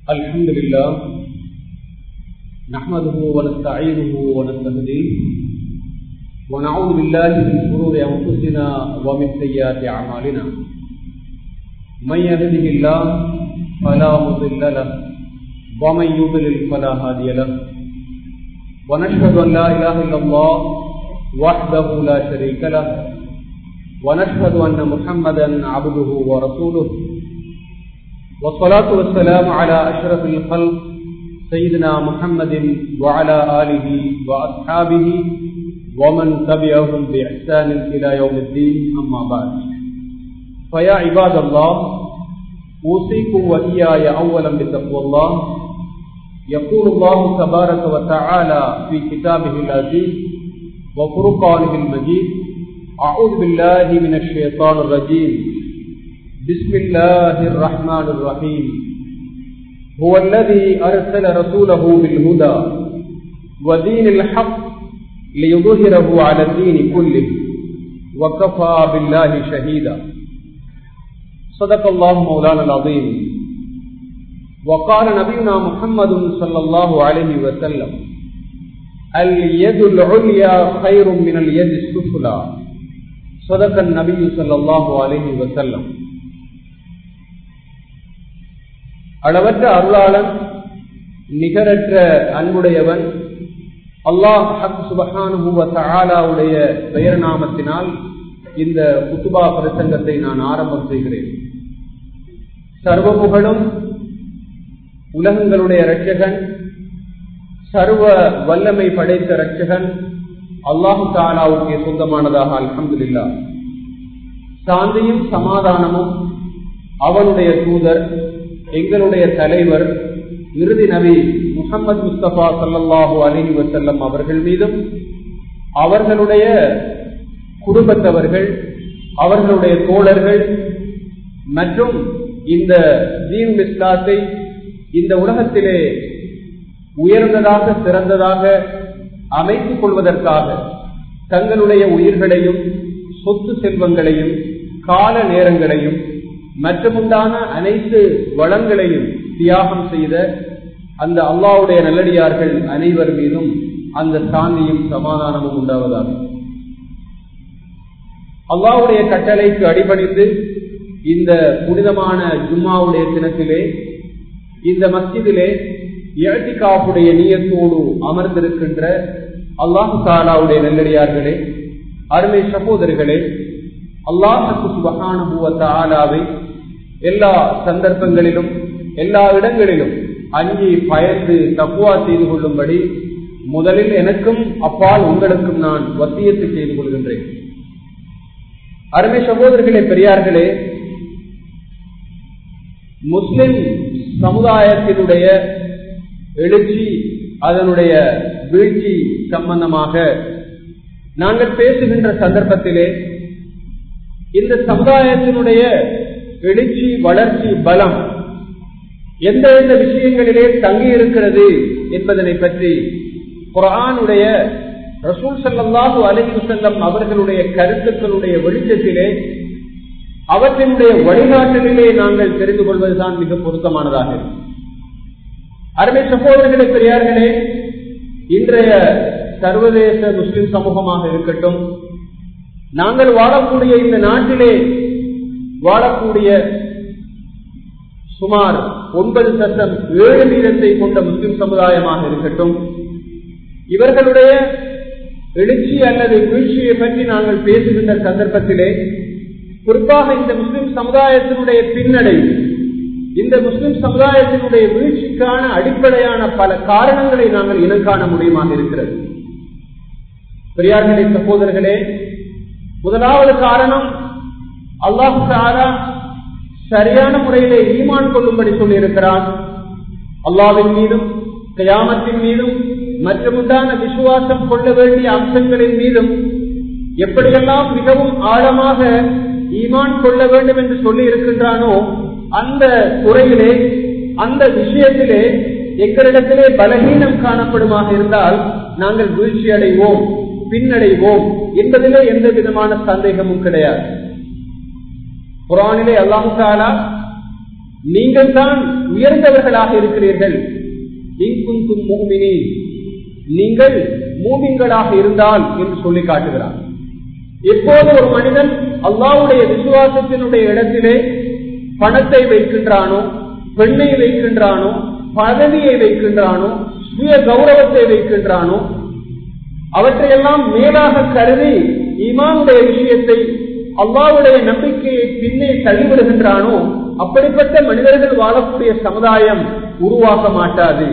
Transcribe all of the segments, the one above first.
الحمد لله نحمده ونستعينه ونستهديه ونعوذ بالله من شرور أنفسنا ومن سيئات أعمالنا من يهده الله فلا مضل له ومن يضلل فلا هادي له ونشهد أن لا إله إلا الله وحده لا شريك له ونشهد أن محمدا عبده ورسوله والصلاة والسلام على أشرف الخلق سيدنا محمد وعلى آله وأصحابه ومن تبعهم بإحسان إلى يوم الدين أما بعد فيا عباد الله أوصيكم وإياي أولا بتقوى الله يقول الله تبارك وتعالى في كتابه العزيز وفرقانه المجيد أعوذ بالله من الشيطان الرجيم بسم الله الرحمن الرحيم هو الذي أرسل رسوله بالهدى ودين الحق ليظهره على الدين كله وكفى بالله شهيدا صدق الله مولانا العظيم وقال نبينا محمد صلى الله عليه وسلم اليد العليا خير من اليد السفلى صدق النبي صلى الله عليه وسلم அளவற்ற அருளாளன் நிகரற்ற அன்புடையவன் அல்லாஹ் சுபஹானுடைய பெயர் நாமத்தினால் இந்த குத்துபா பிரசங்கத்தை நான் ஆரம்பம் செய்கிறேன் சர்வ புகழும் உலகங்களுடைய ரட்சகன் சர்வ வல்லமை படைத்த ரட்சகன் அல்லாஹு தாலாவுக்கு சொந்தமானதாக அல்ஹம்துல்லா சாந்தியும் சமாதானமும் அவனுடைய தூதர் எங்களுடைய தலைவர் இறுதி நபி முகமது முஸ்தபா சல்லாஹூ அலிஹி வசல்லம் அவர்கள் மீதும் அவர்களுடைய குடும்பத்தவர்கள் அவர்களுடைய தோழர்கள் மற்றும் இந்த தீன் இஸ்லாத்தை இந்த உலகத்திலே உயர்ந்ததாக சிறந்ததாக அமைத்துக் கொள்வதற்காக தங்களுடைய உயிர்களையும் சொத்து செல்வங்களையும் கால நேரங்களையும் மற்றுமுண்டான அனைத்து வளங்களையும் தியாகம் செய்த அந்த அல்லாவுடைய நல்லடியார்கள் அனைவர் மீதும் அந்த சாந்தியும் சமாதானமும் உண்டாவதாக அல்லாவுடைய கட்டளைக்கு அடிபணிந்து இந்த புனிதமான ஜும்மாவுடைய தினத்திலே இந்த மஸ்ஜிதிலே இழத்திகாப்புடைய நீயத்தோடு அமர்ந்திருக்கின்ற அல்லாஹு தாலாவுடைய நெல்லடியார்களே அருமை சகோதரர்களே அல்லாஹுக்கு சுபகானுபவத்த ஆலாவை எல்லா சந்தர்ப்பங்களிலும் எல்லா இடங்களிலும் அஞ்சி பயந்து தப்புவா செய்து கொள்ளும்படி முதலில் எனக்கும் அப்பால் உங்களுக்கும் நான் வத்தியத்தை செய்து கொள்கின்றேன் அருமை சகோதரர்களே பெரியார்களே முஸ்லிம் சமுதாயத்தினுடைய எழுச்சி அதனுடைய வீழ்ச்சி சம்பந்தமாக நாங்கள் பேசுகின்ற சந்தர்ப்பத்திலே இந்த சமுதாயத்தினுடைய எழுச்சி வளர்ச்சி பலம் எந்த எந்த விஷயங்களிலே தங்கி இருக்கிறது என்பதனை பற்றி குரானுடைய ரசூல் சல்லாஹூ அலஹி செல்லம் அவர்களுடைய கருத்துக்களுடைய வெளிச்சத்திலே அவற்றினுடைய வழிகாட்டலிலே நாங்கள் தெரிந்து கொள்வதுதான் மிக பொருத்தமானதாக அருமை சகோதரர்களே பெரியார்களே இன்றைய சர்வதேச முஸ்லிம் சமூகமாக இருக்கட்டும் நாங்கள் வாழக்கூடிய இந்த நாட்டிலே வாழக்கூடிய சுமார் ஒன்பது சட்டம் ஏழு வீதத்தை கொண்ட முஸ்லிம் சமுதாயமாக இருக்கட்டும் இவர்களுடைய எழுச்சி அல்லது வீழ்ச்சியை பற்றி நாங்கள் பேசுகின்ற சந்தர்ப்பத்திலே குறிப்பாக இந்த முஸ்லிம் சமுதாயத்தினுடைய பின்னடை இந்த முஸ்லிம் சமுதாயத்தினுடைய வீழ்ச்சிக்கான அடிப்படையான பல காரணங்களை நாங்கள் இனம் காண முடியுமாக இருக்கிறது பெரியார்களே சகோதரர்களே முதலாவது காரணம் அல்லாஹு தாரா சரியான முறையிலே ஈமான் கொள்ளும்படி சொல்லியிருக்கிறான் அல்லாவின் மீதும் கயாமத்தின் மீதும் மற்றமுண்டான விசுவாசம் கொள்ள வேண்டிய அம்சங்களின் மீதும் எப்படியெல்லாம் மிகவும் ஆழமாக ஈமான் கொள்ள வேண்டும் என்று சொல்லி இருக்கின்றானோ அந்த துறையிலே அந்த விஷயத்திலே எங்களிடத்திலே பலகீனம் காணப்படுமாக இருந்தால் நாங்கள் வீழ்ச்சி அடைவோம் பின்னடைவோம் என்பதிலே எந்த விதமான சந்தேகமும் கிடையாது குரானிலே அல்லாஹு தாலா நீங்கள் தான் உயர்ந்தவர்களாக இருக்கிறீர்கள் இன்குந்தும் மூமினி நீங்கள் மூமின்களாக இருந்தால் என்று சொல்லி காட்டுகிறார் எப்போது ஒரு மனிதன் அல்லாவுடைய விசுவாசத்தினுடைய இடத்திலே பணத்தை வைக்கின்றானோ பெண்ணை வைக்கின்றானோ பதவியை வைக்கின்றானோ சுய கௌரவத்தை வைக்கின்றானோ அவற்றையெல்லாம் மேலாக கருதி ஈமானுடைய விஷயத்தை அல்லாவுடைய நம்பிக்கையை பின்னே தள்ளிவிடுகின்றானோ அப்படிப்பட்ட மனிதர்கள் வாழக்கூடிய சமுதாயம் உருவாக்க மாட்டாது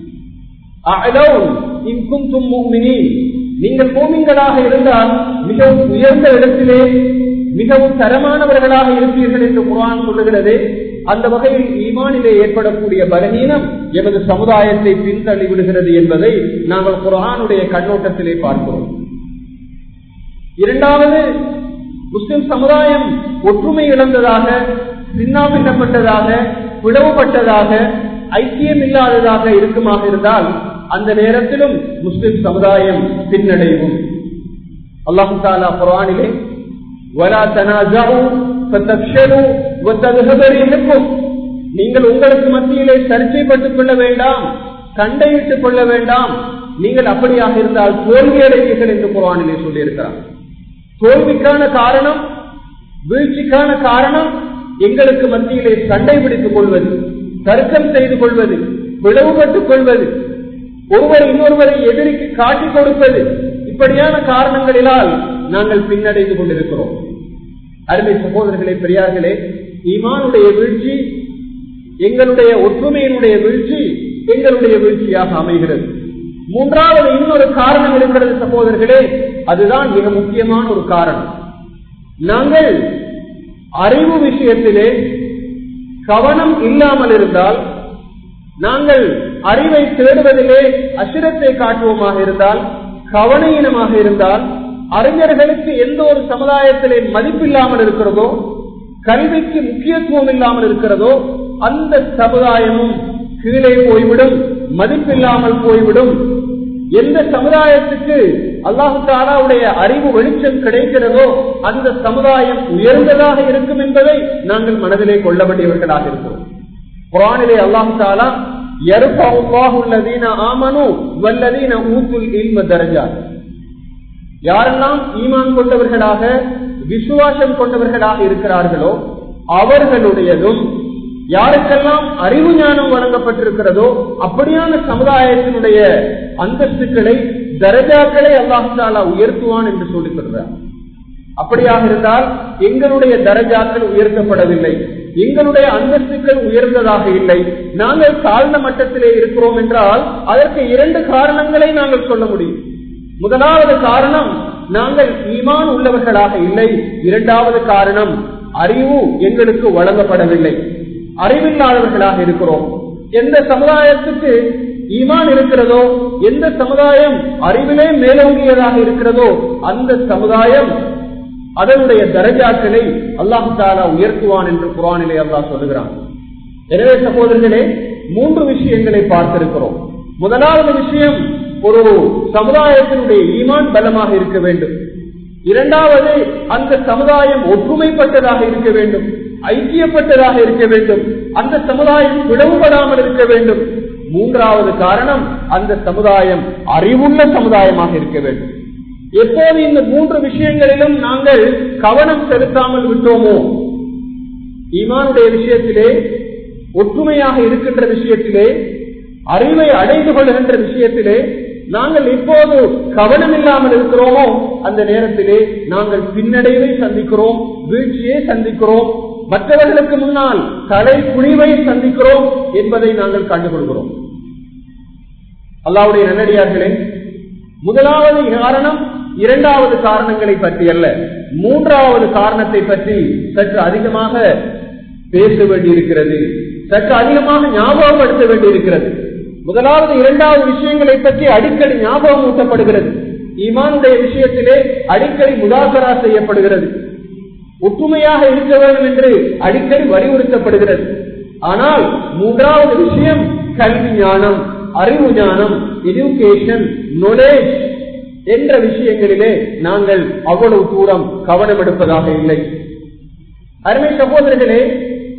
நீங்கள் மூமிங்களாக இருந்தால் மிகவும் உயர்ந்த இடத்திலே மிகவும் தரமானவர்களாக இருப்பீர்கள் என்று குரான் சொல்லுகிறது அந்த வகையில் ஈமானிலே ஏற்படக்கூடிய பலகீனம் எமது சமுதாயத்தை பின்தள்ளி விடுகிறது என்பதை நாங்கள் குரானுடைய கண்ணோட்டத்திலே பார்க்கிறோம் இரண்டாவது முஸ்லிம் சமுதாயம் ஒற்றுமை இழந்ததாக சின்னாபின்னப்பட்டதாக பிளவுபட்டதாக ஐக்கியம் இல்லாததாக இருக்குமாக இருந்தால் அந்த நேரத்திலும் முஸ்லிம் சமுதாயம் பின்னடைவும் அல்லாஹு தாலா குரானிலே ولا تنازعوا فتفشلوا وتذهب ريحكم நீங்கள் உங்களுக்கு மத்தியிலே சர்ச்சைப்பட்டுக் கொள்ள வேண்டாம் சண்டையிட்டுக் கொள்ள வேண்டாம் நீங்கள் அப்படியாக இருந்தால் தோல்வி அடைவீர்கள் என்று குரானிலே சொல்லியிருக்கிறார் தோல்விக்கான காரணம் வீழ்ச்சிக்கான காரணம் எங்களுக்கு மத்தியிலே சண்டை பிடித்துக் கொள்வது தர்க்கம் செய்து கொள்வது பிளவுபட்டுக் கொள்வது ஒருவர் இன்னொருவரை எதிரிக்கு காட்டிக் கொடுப்பது இப்படியான காரணங்களினால் நாங்கள் பின்னடைந்து கொண்டிருக்கிறோம் அருமை சகோதரர்களே பெரியார்களே ஈமானுடைய வீழ்ச்சி எங்களுடைய ஒற்றுமையினுடைய வீழ்ச்சி எங்களுடைய வீழ்ச்சியாக அமைகிறது மூன்றாவது இன்னொரு காரணம் இருக்கிறது சகோதரர்களே அதுதான் மிக முக்கியமான ஒரு காரணம் நாங்கள் அறிவு விஷயத்திலே கவனம் இல்லாமல் இருந்தால் நாங்கள் அறிவை தேடுவதிலே அசிரத்தை காட்டுவோமாக இருந்தால் கவனையினமாக இருந்தால் அறிஞர்களுக்கு எந்த ஒரு சமுதாயத்திலே மதிப்பில்லாமல் இருக்கிறதோ கல்விக்கு முக்கியத்துவம் இல்லாமல் இருக்கிறதோ அந்த சமுதாயமும் கீழே போய்விடும் மதிப்பில்லாமல் போய்விடும் எந்த சமுதாயத்துக்கு அல்லாஹு தாலாவுடைய அறிவு வெளிச்சம் கிடைக்கிறதோ அந்த சமுதாயம் உயர்ந்ததாக இருக்கும் என்பதை நாங்கள் மனதிலே கொள்ள வேண்டியவர்களாக இருக்கிறோம் குரானிலே அல்லாஹு தாலா யாரெல்லாம் ஈமான் கொண்டவர்களாக விசுவாசம் கொண்டவர்களாக இருக்கிறார்களோ அவர்களுடையதும் யாருக்கெல்லாம் அறிவு ஞானம் வழங்கப்பட்டிருக்கிறதோ அப்படியான சமுதாயத்தினுடைய அந்தஸ்துக்களை தரஜாக்களை அல்லாஹாலா உயர்த்துவான் என்று சொல்லிக் சொல்றார் அப்படியாக இருந்தால் எங்களுடைய தரஜாக்கள் உயர்த்தப்படவில்லை எங்களுடைய அந்தஸ்துக்கள் உயர்ந்ததாக இல்லை நாங்கள் தாழ்ந்த மட்டத்திலே இருக்கிறோம் என்றால் அதற்கு இரண்டு காரணங்களை நாங்கள் சொல்ல முடியும் முதலாவது காரணம் நாங்கள் ஈமான் உள்ளவர்களாக இல்லை இரண்டாவது காரணம் அறிவு எங்களுக்கு வழங்கப்படவில்லை அறிவில்லாதவர்களாக இருக்கிறோம் எந்த சமுதாயத்துக்கு ஈமான் இருக்கிறதோ எந்த சமுதாயம் அறிவிலே மேலோங்கியதாக இருக்கிறதோ அந்த சமுதாயம் அதனுடைய தரஜாக்களை அல்லாஹு தாலா உயர்த்துவான் என்று குரானிலே அல்லாஹ் சொல்லுகிறான் எனவே சகோதரர்களே மூன்று விஷயங்களை பார்த்திருக்கிறோம் முதலாவது விஷயம் ஒரு சமுதாயத்தினுடைய ஈமான் பலமாக இருக்க வேண்டும் இரண்டாவது அந்த சமுதாயம் ஒற்றுமைப்பட்டதாக இருக்க வேண்டும் ஐக்கியப்பட்டதாக இருக்க வேண்டும் அந்த சமுதாயம் பிளவுபடாமல் இருக்க வேண்டும் மூன்றாவது காரணம் அந்த சமுதாயம் அறிவுள்ள சமுதாயமாக இருக்க வேண்டும் எப்போது இந்த மூன்று விஷயங்களிலும் நாங்கள் கவனம் செலுத்தாமல் விட்டோமோ ஈமானுடைய விஷயத்திலே ஒற்றுமையாக இருக்கின்ற விஷயத்திலே அறிவை அடைந்து கொள்கின்ற விஷயத்திலே நாங்கள் எப்போது கவனம் இல்லாமல் இருக்கிறோமோ அந்த நேரத்திலே நாங்கள் பின்னடைவை சந்திக்கிறோம் வீழ்ச்சியை சந்திக்கிறோம் மற்றவர்களுக்கு முன்னால் தலை குழிவை சந்திக்கிறோம் என்பதை நாங்கள் கண்டுகொள்கிறோம் அல்லாவுடைய நல்லடியார்களே முதலாவது காரணம் இரண்டாவது காரணங்களை பற்றி அல்ல மூன்றாவது காரணத்தை பற்றி சற்று அதிகமாக பேச வேண்டியிருக்கிறது சற்று அதிகமாக ஞாபகப்படுத்த வேண்டியிருக்கிறது முதலாவது இரண்டாவது விஷயங்களை பற்றி அடிக்கடி ஞாபகம் ஊட்டப்படுகிறது ஈமானுடைய விஷயத்திலே அடிக்கடி முதாகரா செய்யப்படுகிறது ஒற்றுமையாக இருக்க வேண்டும் என்று அடிக்கடி வலியுறுத்தப்படுகிறது ஆனால் மூன்றாவது விஷயம் கல்வி ஞானம் அறிவு ஞானம் எஜுகேஷன் நொலேஜ் என்ற விஷயங்களிலே நாங்கள் அவ்வளவு தூரம் கவனம் எடுப்பதாக இல்லை அருமை சகோதரர்களே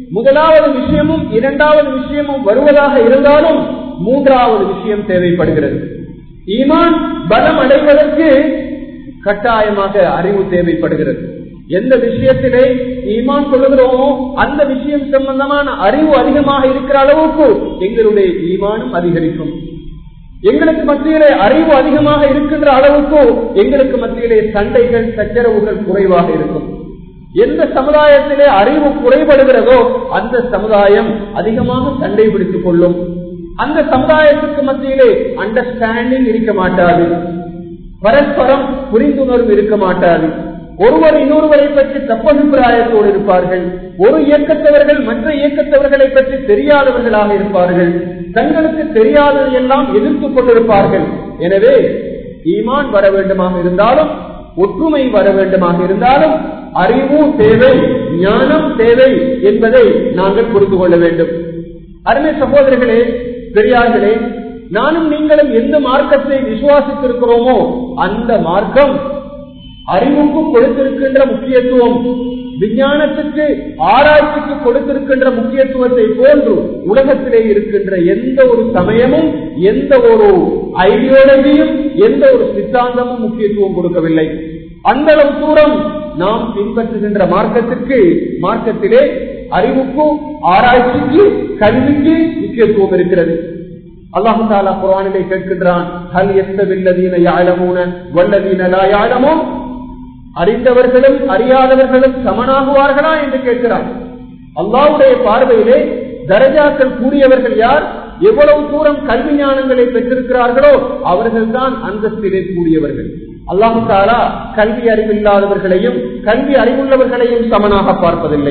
முதலாவது விஷயமும் இரண்டாவது விஷயமும் வருவதாக இருந்தாலும் மூன்றாவது விஷயம் தேவைப்படுகிறது ஈமான் பலம் அடைவதற்கு கட்டாயமாக அறிவு தேவைப்படுகிறது எந்த விஷயத்திலே ஈமான் சொல்லுகிறோமோ அந்த விஷயம் சம்பந்தமான அறிவு அதிகமாக இருக்கிற அளவுக்கு எங்களுடைய ஈமானும் அதிகரிக்கும் எங்களுக்கு மத்தியிலே அறிவு அதிகமாக இருக்கின்ற அளவுக்கு எங்களுக்கு மத்தியிலே சண்டைகள் சச்சரவுகள் குறைவாக இருக்கும் எந்த சமுதாயத்திலே அறிவு குறைபடுகிறதோ அந்த சமுதாயம் அதிகமாக சண்டை பிடித்துக் கொள்ளும் அந்த சமுதாயத்துக்கு மத்தியிலே அண்டர்ஸ்டாண்டிங் இருக்க மாட்டாது பரஸ்பரம் புரிந்துணர்வு இருக்க மாட்டாது ஒருவர் இன்னொருவரை பற்றி தப்பபிப்பிராயத்தோடு இருப்பார்கள் ஒரு இயக்கத்தவர்கள் மற்ற இயக்கத்தவர்களை பற்றி தெரியாதவர்களாக இருப்பார்கள் தங்களுக்கு தெரியாததையெல்லாம் எதிர்த்து கொண்டிருப்பார்கள் எனவே ஈமான் வர வேண்டுமாக இருந்தாலும் ஒற்றுமை வர வேண்டுமாக இருந்தாலும் அறிவு தேவை ஞானம் தேவை என்பதை நாங்கள் புரிந்து கொள்ள வேண்டும் அருமை சகோதரர்களே பெரியார்களே நானும் நீங்களும் எந்த மார்க்கத்தை விசுவாசித்திருக்கிறோமோ அந்த மார்க்கம் அறிவுக்கு கொடுத்திருக்கின்ற முக்கியத்துவம் விஞ்ஞானத்துக்கு ஆராய்ச்சிக்கு கொடுத்திருக்கின்ற முக்கியத்துவத்தை போன்று உலகத்திலே இருக்கின்ற எந்த ஒரு சமயமும் எந்த ஒரு ஐடியாலஜியும் எந்த ஒரு சித்தாந்தமும் முக்கியத்துவம் கொடுக்கவில்லை அந்த அளவு தூரம் நாம் பின்பற்றுகின்ற மார்க்கத்திற்கு மார்க்கத்திலே அறிவுக்கு ஆராய்ச்சிக்கு கல்விக்கு முக்கியத்துவம் இருக்கிறது அல்லாஹு தாலா குரானிலே கேட்கின்றான் ஹல் எஸ்தவில்லதீன யாழமூன வல்லதீன லா யாழமோ அறிந்தவர்களும் அறியாதவர்களும் சமனாகுவார்களா என்று கேட்கிறான் அல்லாவுடைய பார்வையிலே தரஜாக்கள் கூடியவர்கள் யார் எவ்வளவு தூரம் கல்வி ஞானங்களை பெற்றிருக்கிறார்களோ அவர்கள் தான் அந்தஸ்திலே கூடியவர்கள் அல்லாஹு தாலா கல்வி அறிவில்லாதவர்களையும் கல்வி அறிவுள்ளவர்களையும் சமனாக பார்ப்பதில்லை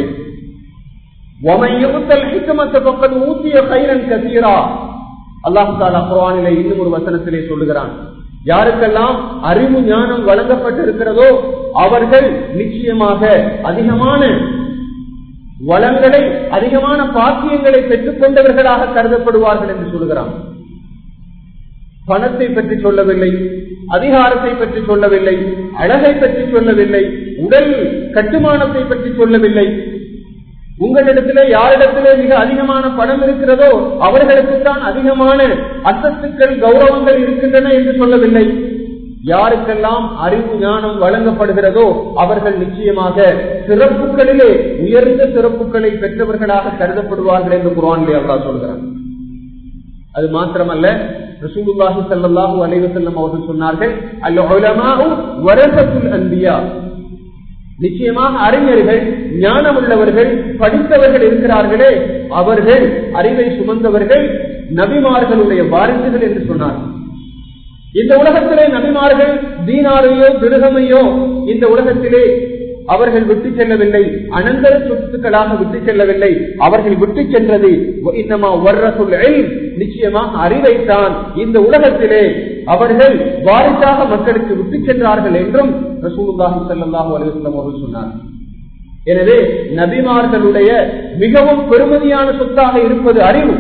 ஊத்திய கைரன் கசீரா அல்லாஹு தாலா குரானிலே இன்னும் ஒரு வசனத்திலே சொல்லுகிறான் யாருக்கெல்லாம் அறிவு ஞானம் வழங்கப்பட்டிருக்கிறதோ அவர்கள் நிச்சயமாக அதிகமான வளங்களை அதிகமான பாக்கியங்களை பெற்றுக் கொண்டவர்களாக கருதப்படுவார்கள் என்று சொல்லுகிறான் பணத்தை பற்றி சொல்லவில்லை அதிகாரத்தை பற்றி சொல்லவில்லை அழகை பற்றி சொல்லவில்லை உடல் கட்டுமானத்தை பற்றி சொல்லவில்லை உங்களிடத்திலே யாரிடத்திலே மிக அதிகமான பணம் இருக்கிறதோ அவர்களுக்குத்தான் அதிகமான அந்தஸ்துக்கள் கௌரவங்கள் இருக்கின்றன என்று சொல்லவில்லை யாருக்கெல்லாம் அறிவு ஞானம் வழங்கப்படுகிறதோ அவர்கள் நிச்சயமாக சிறப்புகளிலே உயர்ந்த சிறப்புகளை பெற்றவர்களாக கருதப்படுவார்கள் என்று குரானிலே அல்லா சொல்கிறார் அது மாத்திரமல்ல ரசூலுல்லாஹி ஸல்லல்லாஹு அலைஹி வஸல்லம் அவர்கள் சொன்னார்கள் அல் உலமாஉ வரசத்துல் அன்பியா நிச்சயமாக அறிஞர்கள் ஞானம் உள்ளவர்கள் படித்தவர்கள் இருக்கிறார்களே அவர்கள் அறிவை சுமந்தவர்கள் நபிமார்களுடைய வாரிசுகள் என்று சொன்னார்கள் இந்த உலகத்திலே நபிமார்கள் தீனாரையோ திருகமையோ இந்த உலகத்திலே அவர்கள் விட்டு செல்லவில்லை அனந்தர சொத்துக்களாக விட்டு செல்லவில்லை அவர்கள் விட்டு சென்றது இன்னமா வர்றசுல் நிச்சயமாக அறிவைத்தான் இந்த உலகத்திலே அவர்கள் வாரிசாக மக்களுக்கு விட்டு சென்றார்கள் என்றும் ரசூலுல்லாஹி ஸல்லல்லாஹு அலைஹி வஸல்லம் அவர்கள் சொன்னார் எனவே நபிமார்களுடைய மிகவும் பெருமதியான சொத்தாக இருப்பது அறிவு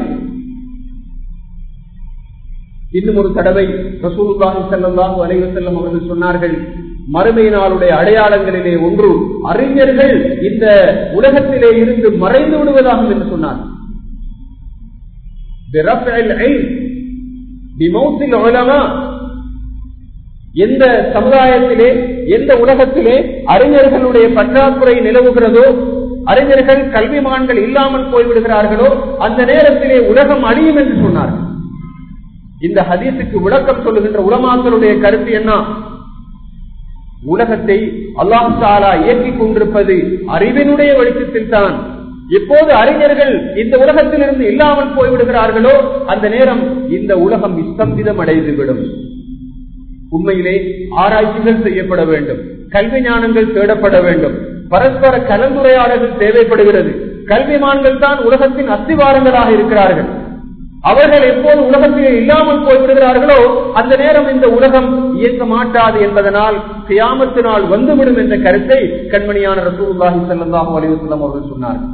இன்னும் ஒரு தடவை ரசூலுல்லாஹி ஸல்லல்லாஹு அலைஹி வஸல்லம் அவர்கள் சொன்னார்கள் மறுமை நாளுடைய அடையாளங்களிலே ஒன்று அறிஞர்கள் இந்த உலகத்திலே இருந்து மறைந்து விடுவதாகும் என்று சொன்னார் எந்த சமுதாயத்திலே எந்த உலகத்திலே அறிஞர்களுடைய பற்றாக்குறை நிலவுகிறதோ அறிஞர்கள் கல்விமான்கள் இல்லாமல் போய்விடுகிறார்களோ அந்த நேரத்திலே உலகம் அழியும் என்று சொன்னார் இந்த ஹதீஸுக்கு விளக்கம் சொல்லுகின்ற உலமாக்களுடைய கருத்து என்ன உலகத்தை அல்லாஹ் தாலா இயக்கிக் கொண்டிருப்பது அறிவினுடைய வெளிச்சத்தில் தான் எப்போது அறிஞர்கள் இந்த உலகத்திலிருந்து இல்லாமல் போய்விடுகிறார்களோ அந்த நேரம் இந்த உலகம் இஸ்தம்பிதம் அடைந்துவிடும் உண்மையிலே ஆராய்ச்சிகள் செய்யப்பட வேண்டும் கல்வி ஞானங்கள் தேடப்பட வேண்டும் பரஸ்பர கலந்துரையாடல்கள் தேவைப்படுகிறது கல்விமான்கள் தான் உலகத்தின் அஸ்திவாரங்களாக இருக்கிறார்கள் அவர்கள் எப்போது உலகத்தில் இல்லாமல் போய்விடுகிறார்களோ அந்த நேரம் இந்த உலகம் இயக்க மாட்டாது என்பதனால் கியாமத்தினால் வந்துவிடும் என்ற கருத்தை கண்மணியான ரசூல்லாஹி சல்லாஹூ அலிவசல்லம் அவர்கள் சொன்னார்கள்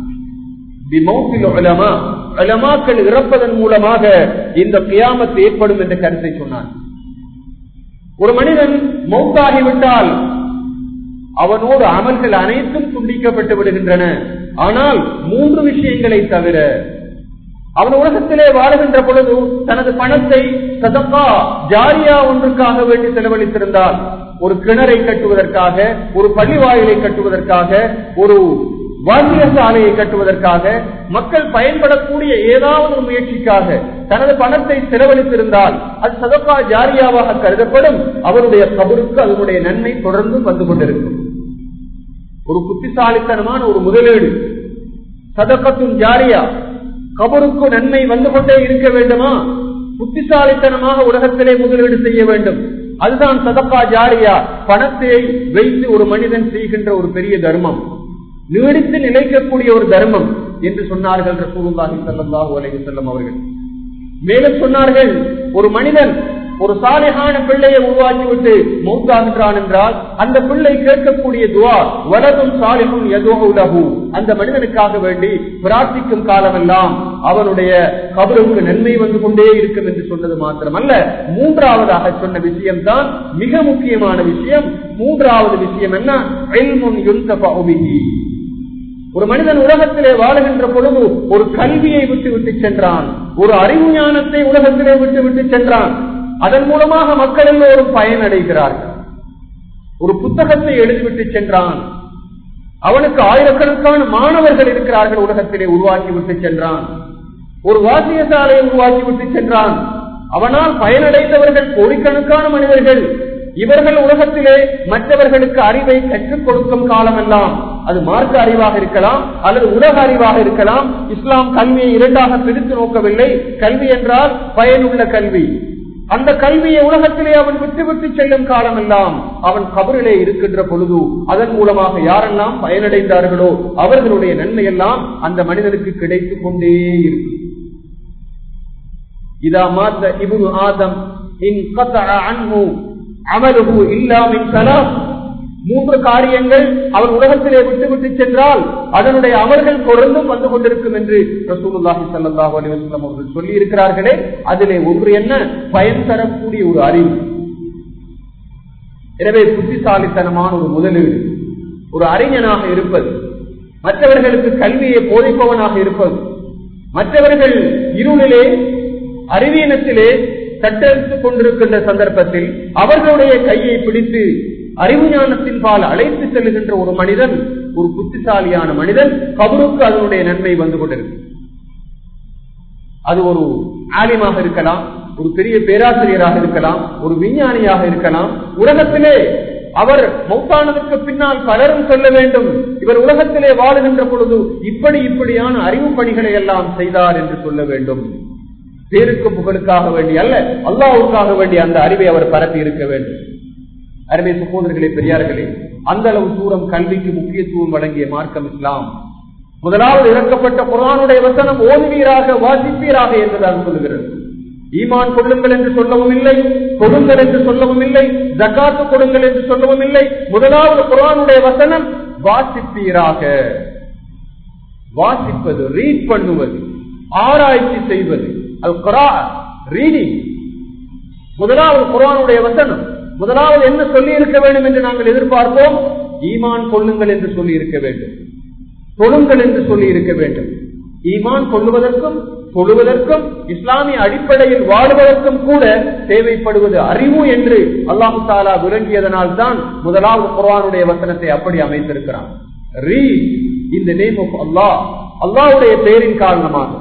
உலமாக்கள் இறப்பதன் மூலமாக இந்த கியாமத்து ஏற்படும் என்ற கருத்தை சொன்னார் ஒரு மனிதன் மௌத்தாகிவிட்டால் அவனோடு அமல்கள் அனைத்தும் துண்டிக்கப்பட்டு விடுகின்றன ஆனால் மூன்று விஷயங்களை தவிர அவன் உலகத்திலே வாழுகின்ற பொழுது தனது பணத்தை சதப்பா ஜாரியா ஒன்றுக்காக வேண்டி செலவழித்திருந்தால் ஒரு கிணறை கட்டுவதற்காக ஒரு பள்ளி வாயிலை கட்டுவதற்காக ஒரு வாத்திய சாலையை கட்டுவதற்காக மக்கள் பயன்படக்கூடிய ஏதாவது ஒரு முயற்சிக்காக தனது பணத்தை செலவழித்திருந்தால் அது சதப்பா ஜாரியாவாக கருதப்படும் அவருடைய கபருக்கு அதனுடைய நன்மை தொடர்ந்து வந்து கொண்டிருக்கும் ஒரு புத்திசாலித்தனமான ஒரு முதலீடு சதக்கத்தும் ஜாரியா கபருக்கு நன்மை வந்து கொண்டே இருக்க வேண்டுமா புத்திசாலித்தனமாக உலகத்திலே முதலீடு செய்ய வேண்டும் அதுதான் சதப்பா ஜாரியா பணத்தை வைத்து ஒரு மனிதன் செய்கின்ற ஒரு பெரிய தர்மம் நீடித்து நிலைக்கக்கூடிய ஒரு தர்மம் என்று சொன்னார்கள் ரசூலுல்லாஹி ஸல்லல்லாஹு அலைஹி வஸல்லம் அவர்கள் மேலும் சொன்னார்கள் ஒரு மனிதன் ஒரு சாலைகான பிள்ளையை உருவாக்கிவிட்டு மௌத்தாகின்றான் என்றால் அந்த பிள்ளை கேட்கக்கூடிய துவா வலதும் சாலிகும் எதோலகு அந்த மனிதனுக்காக வேண்டி பிரார்த்திக்கும் காலமெல்லாம் அவனுடைய கபருக்கு நன்மை வந்து கொண்டே இருக்கும் என்று சொன்னது மாத்திரமல்ல மூன்றாவதாக சொன்ன விஷயம்தான் மிக முக்கியமான விஷயம் மூன்றாவது விஷயம் என்ன ஒரு மனிதன் உலகத்திலே வாழுகின்ற பொழுது ஒரு கல்வியை விட்டு விட்டு சென்றான் ஒரு அறிவு ஞானத்தை உலகத்திலே விட்டு விட்டு சென்றான் அதன் மூலமாக மக்கள் எல்லோரும் பயனடைகிறார்கள் ஒரு புத்தகத்தை எழுதிவிட்டு சென்றான் அவனுக்கு ஆயிரக்கணக்கான மாணவர்கள் இருக்கிறார்கள் உலகத்திலே உருவாக்கி விட்டு சென்றான் ஒரு வாசிய சாலையை உருவாக்கி விட்டு சென்றான் அவனால் பயனடைந்தவர்கள் கோடிக்கணக்கான மனிதர்கள் இவர்கள் உலகத்திலே மற்றவர்களுக்கு அறிவை கற்றுக் கொடுக்கும் காலமெல்லாம் அது மார்க்க அறிவாக இருக்கலாம் அல்லது உலக அறிவாக இருக்கலாம் இஸ்லாம் கல்வியை இரண்டாக பிரித்து நோக்கவில்லை கல்வி என்றால் பயனுள்ள கல்வி அந்த கல்வியை உலகத்திலே அவன் விட்டு விட்டு செல்லும் காலமெல்லாம் அவன் கபரிலே இருக்கின்ற பொழுது அதன் மூலமாக யாரெல்லாம் பயனடைந்தார்களோ அவர்களுடைய நன்மை எல்லாம் அந்த மனிதனுக்கு கிடைத்துக் கொண்டே இருக்கும் இதா மாத்த இபுனு ஆதம் இன் அன்ஹு அமலுகு இல்லாமின் கலாம் மூன்று காரியங்கள் அவன் உலகத்திலே விட்டு விட்டு சென்றால் அதனுடைய அமல்கள் தொடர்ந்தும் வந்து கொண்டிருக்கும் என்று ரசூலுல்லாஹி ஸல்லல்லாஹு அலைஹி வஸல்லம் அவர்கள் சொல்லி இருக்கிறார்களே அதிலே ஒன்று என்ன பயன் தரக்கூடிய ஒரு அறிவு எனவே புத்திசாலித்தனமான ஒரு முதலீடு ஒரு அறிஞனாக இருப்பது மற்றவர்களுக்கு கல்வியை போதிப்பவனாக இருப்பது மற்றவர்கள் இருளிலே அறிவீனத்திலே தத்தெடுத்துக் கொண்டிருக்கின்ற சந்தர்ப்பத்தில் அவர்களுடைய கையை பிடித்து அறிவு ஞானத்தின் பால் அழைத்து செல்லுகின்ற ஒரு மனிதன் ஒரு புத்திசாலியான மனிதன் கபருக்கு அதனுடைய நன்மை வந்து கொண்டிருக்கு அது ஒரு ஆலிமாக இருக்கலாம் ஒரு பெரிய பேராசிரியராக இருக்கலாம் ஒரு விஞ்ஞானியாக இருக்கலாம் உலகத்திலே அவர் மௌத்தானதற்கு பின்னால் பலரும் சொல்ல வேண்டும் இவர் உலகத்திலே வாழுகின்ற பொழுது இப்படி இப்படியான அறிவு பணிகளை எல்லாம் செய்தார் என்று சொல்ல வேண்டும் பேருக்கு புகழுக்காக வேண்டி அல்ல அல்லாவுக்காக வேண்டி அந்த அறிவை அவர் பரப்பி இருக்க வேண்டும் அருமை சகோதரர்களே பெரியார்களே அந்த அளவு தூரம் கல்விக்கு முக்கியத்துவம் வழங்கிய மார்க்கம் இஸ்லாம் முதலாவது இறக்கப்பட்ட குரானுடைய வசனம் ஓதுவீராக வாசிப்பீராக என்றுதான் சொல்லுகிறது ஈமான் கொள்ளுங்கள் என்று சொல்லவும் இல்லை கொடுங்கள் என்று சொல்லவும் இல்லை ஜக்காத்து கொடுங்கள் என்று சொல்லவும் இல்லை முதலாவது குரானுடைய வசனம் வாசிப்பீராக வாசிப்பது ரீட் பண்ணுவது ஆராய்ச்சி செய்வது அது குரா ரீடிங் முதலாவது குரானுடைய வசனம் முதலாவது என்ன சொல்லி இருக்க வேண்டும் என்று நாங்கள் எதிர்பார்ப்போம் ஈமான் கொள்ளுங்கள் என்று சொல்லி இருக்க வேண்டும் தொழுங்கள் என்று சொல்லி இருக்க வேண்டும் ஈமான் கொள்ளுவதற்கும் தொழுவதற்கும் இஸ்லாமிய அடிப்படையில் வாழ்வதற்கும் கூட தேவைப்படுவது அறிவு என்று அல்லாஹு தாலா விளங்கியதனால் தான் முதலாவது குரானுடைய வசனத்தை அப்படி அமைத்திருக்கிறான் ரீட் இந்த நேம் ஆஃப் அல்லாஹ் அல்லாவுடைய பெயரின் காரணமாக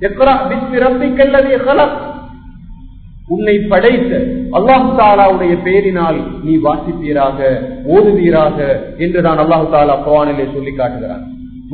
உன்னை படைத்த அல்லாஹு தாலாவுடைய பெயரினால் நீ வாசிப்பீராக ஓதுவீராக என்றுதான் அல்லாஹு தாலா குரானிலே சொல்லி காட்டுகிறார்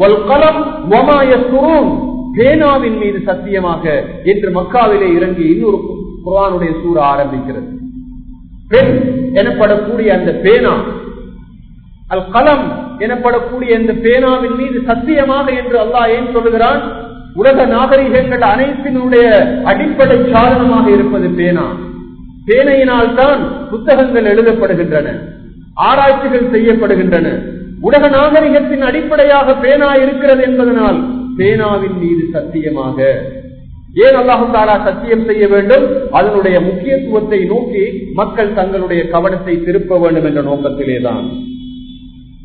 பேனாவின் மீது சத்தியமாக என்று மக்காவிலே இறங்கி இன்னொரு குரானுடைய சூற ஆரம்பிக்கிறது பெண் எனப்படக்கூடிய அந்த பேனா அல் கலம் எனப்படக்கூடிய இந்த பேனாவின் மீது சத்தியமாக என்று அல்லாஹ் ஏன் சொல்லுகிறான் உலக நாகரிகங்கள் அனைத்தினுடைய அடிப்படை சாதனமாக இருப்பது பேனா பேனையினால் தான் புத்தகங்கள் எழுதப்படுகின்றன ஆராய்ச்சிகள் செய்யப்படுகின்றன உலக நாகரிகத்தின் அடிப்படையாக பேனா இருக்கிறது என்பதனால் பேனாவின் மீது சத்தியமாக ஏன் அல்லாஹு தாலா சத்தியம் செய்ய வேண்டும் அதனுடைய முக்கியத்துவத்தை நோக்கி மக்கள் தங்களுடைய கவனத்தை திருப்ப வேண்டும் என்ற நோக்கத்திலேதான்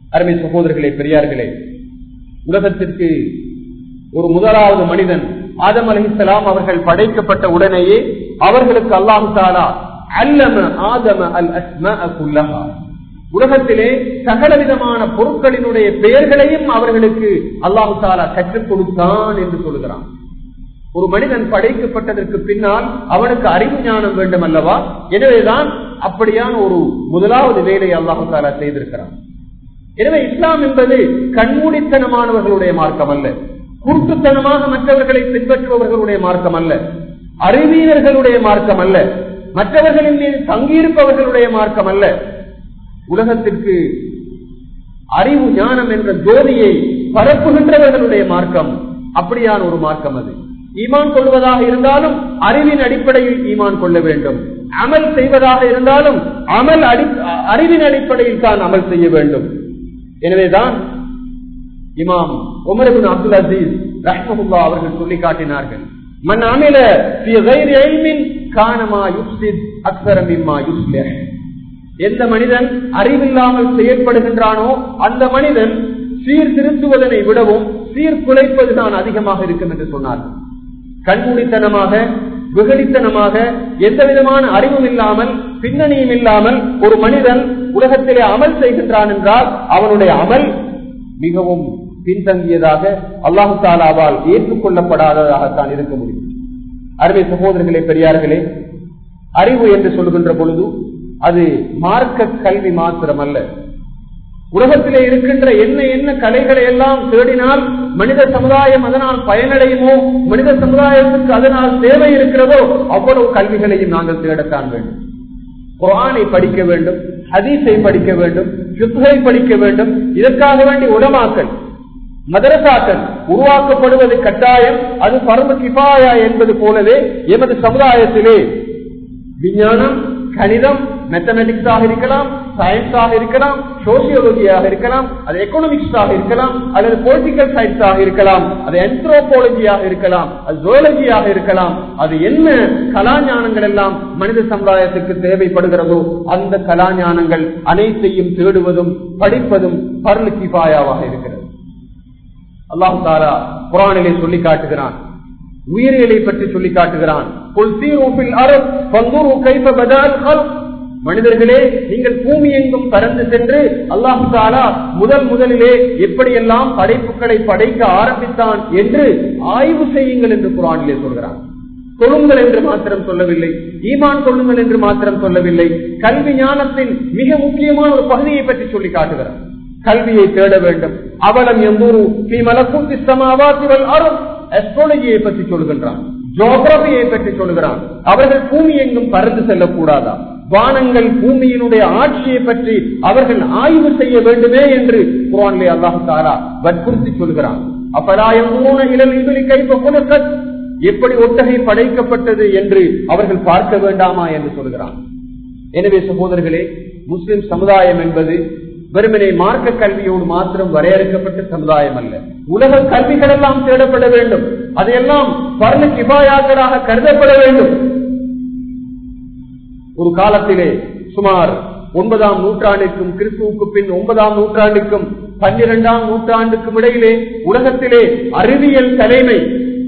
அருமை சகோதரர்களே பெரியார்களே உலகத்திற்கு ஒரு முதலாவது மனிதன் ஆதம் அலிசலாம் அவர்கள் படைக்கப்பட்ட உடனேயே அவர்களுக்கு அல்லாஹு தாலா அல்லம ஆதம அல் அஸ்மா உலகத்திலே சகல விதமான பொருட்களினுடைய பெயர்களையும் அவர்களுக்கு அல்லாஹு தாலா கற்றுக் கொடுத்தான் என்று சொல்கிறான் ஒரு மனிதன் படைக்கப்பட்டதற்கு பின்னால் அவனுக்கு அறிவு ஞானம் வேண்டும் அல்லவா எனவேதான் அப்படியான ஒரு முதலாவது வேலையை அல்லாஹு தாலா செய்திருக்கிறான் எனவே இஸ்லாம் என்பது கண்மூடித்தனமானவர்களுடைய மார்க்கம் அல்ல குருட்டுத்தனமாக மற்றவர்களை பின்பற்றுபவர்களுடைய மார்க்கம் அல்ல அறிவியர்களுடைய மார்க்கம் அல்ல மற்றவர்களின் மீது தங்கியிருப்பவர்களுடைய மார்க்கம் அல்ல உலகத்திற்கு அறிவு ஞானம் என்ற ஜோதியை பரப்புகின்றவர்களுடைய மார்க்கம் அப்படியான ஒரு மார்க்கம் அது ஈமான் கொள்வதாக இருந்தாலும் அறிவின் அடிப்படையில் ஈமான் கொள்ள வேண்டும் அமல் செய்வதாக இருந்தாலும் அமல் அடி அறிவின் அடிப்படையில் தான் அமல் செய்ய வேண்டும் எனவேதான் இமாம் உமரபின் அப்துல் அசீஸ் ரஹ்மஹுல்லா அவர்கள் சொல்லி காட்டினார்கள் மன் அமில காணமா யுஸ்தித் அக்சரமிம்மா யுஸ்லிஹ் எந்த மனிதன் அறிவில்லாமல் செயல்படுகின்றானோ அந்த மனிதன் சீர்திருத்துவதனை விடவும் சீர்குலைப்பதுதான் அதிகமாக இருக்கும் என்று சொன்னார்கள் கண்மூடித்தனமாக விகடித்தனமாக எந்த விதமான அறிவும் இல்லாமல் பின்னணியும் இல்லாமல் ஒரு மனிதன் உலகத்திலே அமல் செய்கின்றான் என்றால் அவனுடைய அமல் மிகவும் பின்தங்கியதாக அல்லாஹு தாலாவால் ஏற்றுக்கொள்ளப்படாததாகத்தான் இருக்க முடியும் அருமை சகோதரர்களே பெரியார்களே அறிவு என்று சொல்லுகின்ற பொழுது அது மார்க்க கல்வி மாத்திரம் அல்ல உலகத்திலே இருக்கின்ற என்ன என்ன கலைகளை எல்லாம் தேடினால் மனித சமுதாயம் அதனால் பயனடையுமோ மனித சமுதாயத்துக்கு அதனால் தேவை இருக்கிறதோ அவ்வளவு கல்விகளையும் நாங்கள் தேடத்தான் வேண்டும் குரானை படிக்க வேண்டும் ஹதீஸை படிக்க வேண்டும் சுத்தை படிக்க வேண்டும் இதற்காக வேண்டி உடமாக்கல் மதரசாக்கள் உருவாக்கப்படுவது கட்டாயம் அது பரம கிபாயா என்பது போலவே எமது சமுதாயத்திலே விஞ்ஞானம் கணிதம் மேத்தமெட்டிக்ஸாக இருக்கலாம் சயின்ஸாக இருக்கலாம் சோசியோலஜியாக இருக்கலாம் அது எக்கனாமிக்ஸாக இருக்கலாம் அல்லது பொலிட்டிக்கல் சயின்ஸாக இருக்கலாம் அது என்த்ரோபாலஜியாக இருக்கலாம் அது ஜுவலஜியாக இருக்கலாம் அது என்ன கலாஞானங்கள் எல்லாம் மனித சமுதாயத்துக்கு தேவைப்படுகிறதோ அந்த கலாஞானங்கள் அனைத்தையும் தேடுவதும் படிப்பதும் பர்லு கிபாயாவாக இருக்கிறது அல்லாஹு தாலா குரானிலே சொல்லி காட்டுகிறான் உயிரியலை பற்றி சொல்லி காட்டுகிறான் மனிதர்களே நீங்கள் பூமி எங்கும் பறந்து சென்று அல்லாஹு தாலா முதல் முதலிலே எப்படியெல்லாம் படைப்புகளை படைக்க ஆரம்பித்தான் என்று ஆய்வு செய்யுங்கள் என்று குரானிலே சொல்கிறான் தொழுங்கள் என்று மாத்திரம் சொல்லவில்லை ஈமான் கொள்ளுங்கள் என்று மாத்திரம் சொல்லவில்லை கல்வி ஞானத்தின் மிக முக்கியமான ஒரு பகுதியை பற்றி சொல்லி காட்டுகிறான் கல்வியை தேட வேண்டும் அவலம் எம்பூரு மலக்கூத்தி சமாவாசிவல் அருள் அஸ்ட்ராலஜியை பற்றி சொல்கின்றான் ஜோகிரபியை பற்றி சொல்கிறான் அவர்கள் பூமி எங்கும் பறந்து செல்லக்கூடாதா வானங்கள் பூமியினுடைய ஆட்சியை பற்றி அவர்கள் ஆய்வு செய்ய வேண்டுமே என்று குரான்லே அல்லாஹு தாரா வற்புறுத்தி சொல்கிறான் அப்பலாயம் இளநிலை கைப்ப எப்படி ஒட்டகை படைக்கப்பட்டது என்று அவர்கள் பார்க்க வேண்டாமா என்று சொல்கிறான் எனவே சகோதரர்களே முஸ்லிம் சமுதாயம் என்பது வெறுமனே மார்க்க கல்வியோடு மாத்திரம் வரையறுக்கப்பட்ட சமுதாயம் அல்ல உலக கல்விகள் எல்லாம் தேடப்பட வேண்டும் அதையெல்லாம் பர்ண கிபாயாக்களாக கருதப்பட வேண்டும் ஒரு காலத்திலே சுமார் ஒன்பதாம் நூற்றாண்டிற்கும் கிறிஸ்துவுக்கு பின் ஒன்பதாம் நூற்றாண்டுக்கும் பன்னிரெண்டாம் நூற்றாண்டுக்கும் இடையிலே உலகத்திலே அறிவியல் தலைமை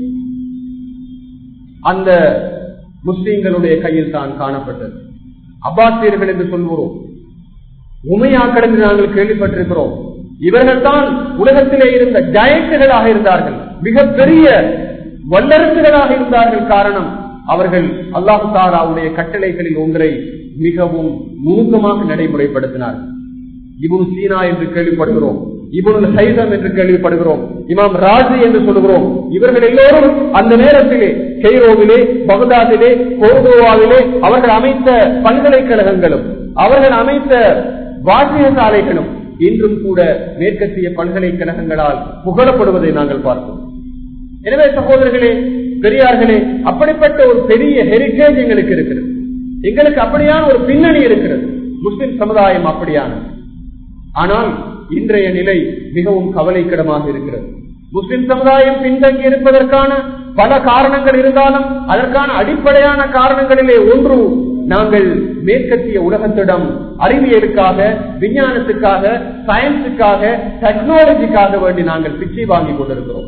அந்த முஸ்லீம்களுடைய கையில் தான் காணப்பட்டது அப்பாசியர்கள் என்று சொல்கிறோம் உமையாக்கள் என்று நாங்கள் கேள்விப்பட்டிருக்கிறோம் இவர்கள் தான் உலகத்திலே இருந்த ஜயண்டுகளாக இருந்தார்கள் மிகப்பெரிய வல்லரசுகளாக இருந்தார்கள் காரணம் அவர்கள் அல்லாஹு தாராவுடைய கட்டளைகளில் ஒன்றை மிகவும் நுணுக்கமாக நடைமுறைப்படுத்தினார்கள் இவனு சீனா என்று கேள்விப்படுகிறோம் இவனு சைதம் என்று கேள்விப்படுகிறோம் இமாம் ராஜு என்று சொல்கிறோம் இவர்கள் எல்லோரும் அந்த நேரத்திலே கெய்ரோவிலே பகதாதிலே கோர்தோவாவிலே அவர்கள் அமைத்த பல்கலைக்கழகங்களும் அவர்கள் அமைத்த வாசிய சாலைகளும் இன்றும் கூட மேற்கத்திய பல்கலைக்கழகங்களால் புகழப்படுவதை நாங்கள் பார்த்தோம் எனவே சகோதரர்களே பெரியார்களே அப்படிப்பட்ட ஒரு பெரிய ஹெரிட்டேஜ் எங்களுக்கு இருக்கிறது எங்களுக்கு அப்படியான ஒரு பின்னணி இருக்கிறது முஸ்லிம் சமுதாயம் அப்படியான ஆனால் இன்றைய நிலை மிகவும் கவலைக்கிடமாக இருக்கிறது முஸ்லிம் சமுதாயம் பின்தங்கி இருப்பதற்கான பல காரணங்கள் இருந்தாலும் அதற்கான அடிப்படையான காரணங்களிலே ஒன்று நாங்கள் மேற்கத்திய உலகத்திடம் அறிவியலுக்காக விஞ்ஞானத்துக்காக சயின்ஸுக்காக டெக்னாலஜிக்காக வேண்டி நாங்கள் பிச்சை வாங்கி கொண்டிருக்கிறோம்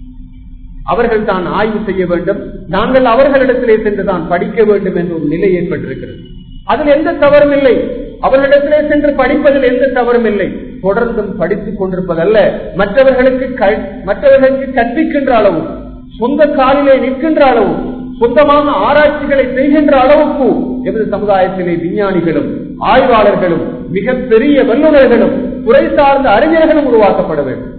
அவர்கள் தான் ஆய்வு செய்ய வேண்டும் நாங்கள் அவர்களிடத்திலே சென்று தான் படிக்க வேண்டும் என்ற ஒரு நிலை ஏற்பட்டிருக்கிறது அதில் எந்த தவறும் இல்லை அவர்களிடத்திலே சென்று படிப்பதில் எந்த தவறும் இல்லை தொடர்ந்தும் படித்துக் கொண்டிருப்பதல்ல மற்றவர்களுக்கு மற்றவர்களுக்கு கற்பிக்கின்ற அளவு சொந்த காலிலே நிற்கின்ற அளவு சொந்தமான ஆராய்ச்சிகளை செய்கின்ற அளவுக்கு எமது சமுதாயத்திலே விஞ்ஞானிகளும் ஆய்வாளர்களும் மிக பெரிய வல்லுநர்களும் துறை சார்ந்த அறிஞர்களும் உருவாக்கப்பட வேண்டும்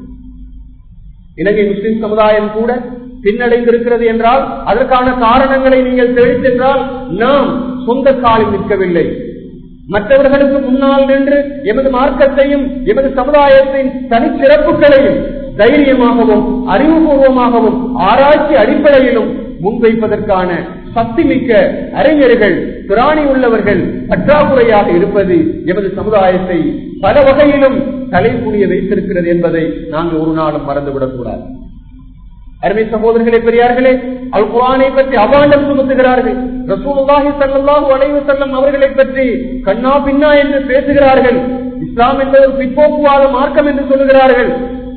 இலங்கை முஸ்லிம் சமுதாயம் கூட பின்னடைந்திருக்கிறது என்றால் அதற்கான காரணங்களை நீங்கள் தெரிவித்தென்றால் நாம் சொந்த காலில் நிற்கவில்லை மற்றவர்களுக்கு முன்னால் நின்று எமது மார்க்கத்தையும் எமது சமுதாயத்தின் தனிச்சிறப்புகளையும் தைரியமாகவும் அறிவுபூர்வமாகவும் ஆராய்ச்சி அடிப்படையிலும் முன்வைப்பதற்கான சக்தி மிக்க அறிஞர்கள் திராணி உள்ளவர்கள் பற்றாக்குறையாக இருப்பது எமது சமுதாயத்தை பல வகையிலும் தலைப்புரிய வைத்திருக்கிறது என்பதை நாங்கள் ஒரு நாளும் மறந்துவிடக் கூடாது அருமை சகோதரர்களே பெரியார்களே அல் குரானை பற்றி அவாண்டம் சுமத்துகிறார்கள் ரசூலுல்லாஹி ஸல்லல்லாஹு அலைஹி வஸல்லம் அவர்களை பற்றி கண்ணா பின்னா என்று பேசுகிறார்கள் இஸ்லாம் என்பது ஒரு பிற்போக்குவாத மார்க்கம் என்று சொல்லுகிறார்கள்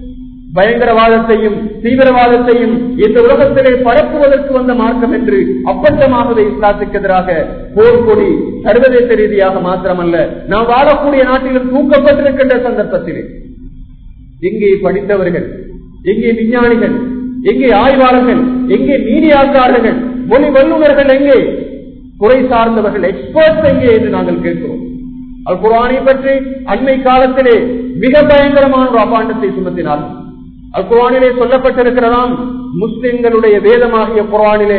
பயங்கரவாதத்தையும் தீவிரவாதத்தையும் இந்த உலகத்திலே பரப்புவதற்கு வந்த மார்க்கம் என்று அப்பட்டமாகவே இஸ்லாத்துக்கு எதிராக போர்க்கொடி சர்வதேச ரீதியாக மாத்திரமல்ல நாம் வாழக்கூடிய நாட்டிலும் தூக்கப்பட்டிருக்கின்ற சந்தர்ப்பத்திலே எங்கே படித்தவர்கள் எங்கே விஞ்ஞானிகள் எங்கே ஆய்வாளர்கள் எங்கே மீடியாக்காரர்கள் மொழி வல்லுநர்கள் எங்கே குறை சார்ந்தவர்கள் எக்ஸ்பர்ட்ஸ் எங்கே என்று நாங்கள் கேட்கிறோம் அல் குரானை பற்றி அண்மை காலத்திலே மிக பயங்கரமான ஒரு அபாண்டத்தை சுமத்தினார்கள் அல் குரானிலே சொல்லப்பட்டிருக்கிறதாம் முஸ்லிம்களுடைய வேதமாகிய குரானிலே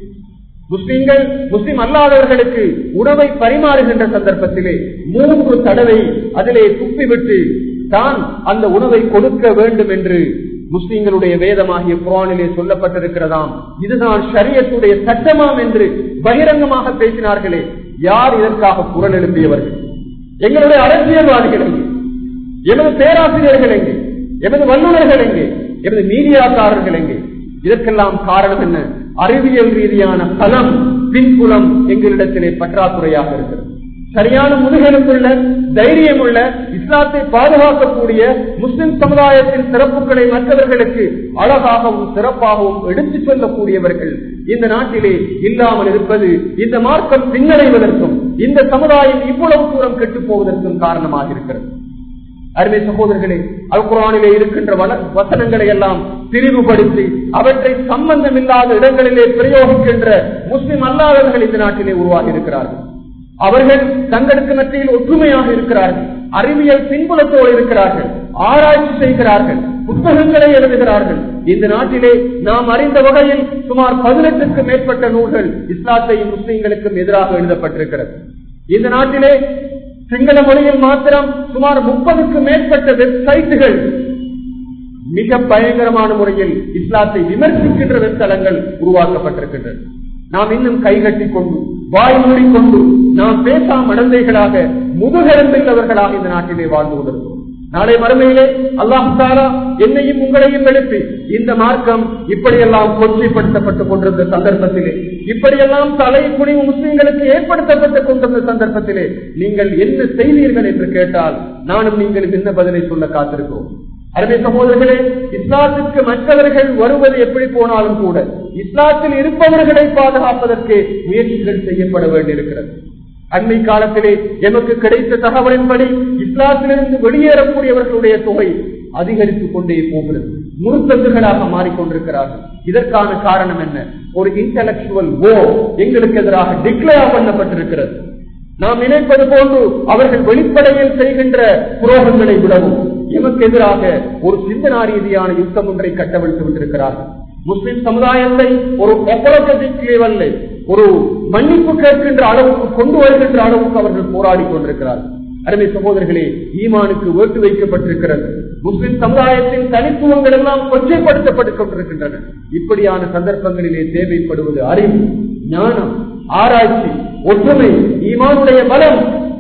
முஸ்லிம்கள் முஸ்லிம் அல்லாதவர்களுக்கு உணவை பரிமாறுகின்ற சந்தர்ப்பத்திலே மூன்று தடவை அதிலே துப்பிவிட்டு தான் அந்த உணவை கொடுக்க வேண்டும் என்று முஸ்லிம்களுடைய வேதமாகிய குரானிலே சொல்லப்பட்டிருக்கிறதாம் இதுதான் ஷரியத்துடைய சட்டமாம் என்று பகிரங்கமாக பேசினார்களே யார் இதற்காக குரல் எழுப்பியவர்கள் எங்களுடைய அரசியல்வாதிகள் எங்கே எமது பேராசிரியர்கள் எங்கே எமது வல்லுநர்கள் எங்கே எமது மீடியாக்காரர்கள் எங்கே இதற்கெல்லாம் காரணம் என்ன அறிவியல் ரீதியான பலம் பின்புலம் எங்களிடத்திலே பற்றாக்குறையாக இருக்கிறது சரியான முதுகெலும்புள்ள தைரியம் உள்ள இஸ்லாத்தை பாதுகாக்கக்கூடிய முஸ்லிம் சமுதாயத்தின் சிறப்புகளை மற்றவர்களுக்கு அழகாகவும் சிறப்பாகவும் எடுத்துச் சொல்லக்கூடியவர்கள் இந்த நாட்டிலே இல்லாமல் இருப்பது இந்த மார்க்கம் பின்னடைவதற்கும் இந்த சமுதாயம் இவ்வளவு தூரம் கெட்டு போவதற்கும் காரணமாக இருக்கிறது அருமை சகோதரர்களே அல் குரானிலே இருக்கின்ற வசனங்களை எல்லாம் பிரிவுபடுத்தி அவற்றை சம்பந்தமில்லாத இடங்களிலே பிரயோகிக்கின்ற முஸ்லிம் அல்லாதவர்கள் இந்த நாட்டிலே உருவாகி இருக்கிறார்கள் அவர்கள் தங்களுக்கு மத்தியில் ஒற்றுமையாக இருக்கிறார்கள் அறிவியல் பின்புலத்தோடு இருக்கிறார்கள் ஆராய்ச்சி செய்கிறார்கள் புத்தகங்களை எழுதுகிறார்கள் இந்த நாட்டிலே நாம் அறிந்த வகையில் சுமார் பதினெட்டுக்கும் மேற்பட்ட நூல்கள் இஸ்லாத்தையும் முஸ்லிம்களுக்கும் எதிராக எழுதப்பட்டிருக்கிறது இந்த நாட்டிலே சிங்கள மொழியில் மாத்திரம் சுமார் முப்பதுக்கும் மேற்பட்ட வெப்சைட்டுகள் மிக பயங்கரமான முறையில் இஸ்லாத்தை விமர்சிக்கின்ற வெப்தளங்கள் உருவாக்கப்பட்டிருக்கின்றன நாம் இன்னும் கைகட்டி கொண்டு வாய் மூடிக்கொண்டு நாம் பேசா மடந்தைகளாக முதுகெலும்பில்லவர்களாக இந்த நாட்டிலே வாழ்ந்து கொண்டிருக்கிறோம் நாளை மறுமையிலே அல்லாஹாலா என்னையும் உங்களையும் எழுப்பி இந்த மார்க்கம் இப்படியெல்லாம் கொச்சைப்படுத்தப்பட்டுக் கொண்டிருந்த சந்தர்ப்பத்திலே இப்படியெல்லாம் தலை குனிவு முஸ்லிம்களுக்கு ஏற்படுத்தப்பட்டுக் கொண்டிருந்த சந்தர்ப்பத்திலே நீங்கள் என்ன செய்தீர்கள் என்று கேட்டால் நானும் நீங்கள் இந்த பதிலை சொல்ல காத்திருக்கிறோம் அருமை சகோதரர்களே இஸ்லாத்திற்கு மற்றவர்கள் வருவது எப்படி போனாலும் கூட இஸ்லாத்தில் இருப்பவர்களை பாதுகாப்பதற்கு முயற்சிகள் செய்யப்பட வேண்டியிருக்கிறது அண்மை காலத்திலே எமக்கு கிடைத்த தகவலின்படி இஸ்லாத்திலிருந்து வெளியேறக்கூடியவர்களுடைய தொகை அதிகரித்துக் கொண்டே போகிறது முருத்தந்துகளாக மாறிக்கொண்டிருக்கிறார்கள் இதற்கான காரணம் என்ன ஒரு இன்டலக்சுவல் ஓ எங்களுக்கு எதிராக டிக்ளேர் பண்ணப்பட்டிருக்கிறது நாம் நினைப்பது போன்று அவர்கள் வெளிப்படையில் செய்கின்ற புரோகங்களை விடவும் எமக்கு எதிராக ஒரு சிந்தனா ரீதியான யுத்தம் ஒன்றை கட்டவிழ்த்து விட்டிருக்கிறார்கள் முஸ்லிம் சமுதாயத்தை ஒரு எக்கலோஜிக் லெவல்ல ஒரு மன்னிப்பு கேட்கின்ற அளவுக்கு கொண்டு வருகின்ற அளவுக்கு அவர்கள் போராடி கொண்டிருக்கிறார்கள் அருமை சகோதரர்களே ஈமானுக்கு வேட்டு வைக்கப்பட்டிருக்கிறது முஸ்லிம் சமுதாயத்தின் தனித்துவங்கள் எல்லாம் கொச்சைப்படுத்தப்பட்டுக் கொண்டிருக்கின்றன இப்படியான சந்தர்ப்பங்களிலே தேவைப்படுவது அறிவு ஞானம் ஆராய்ச்சி ஒற்றுமை ஈமானுடைய பலம்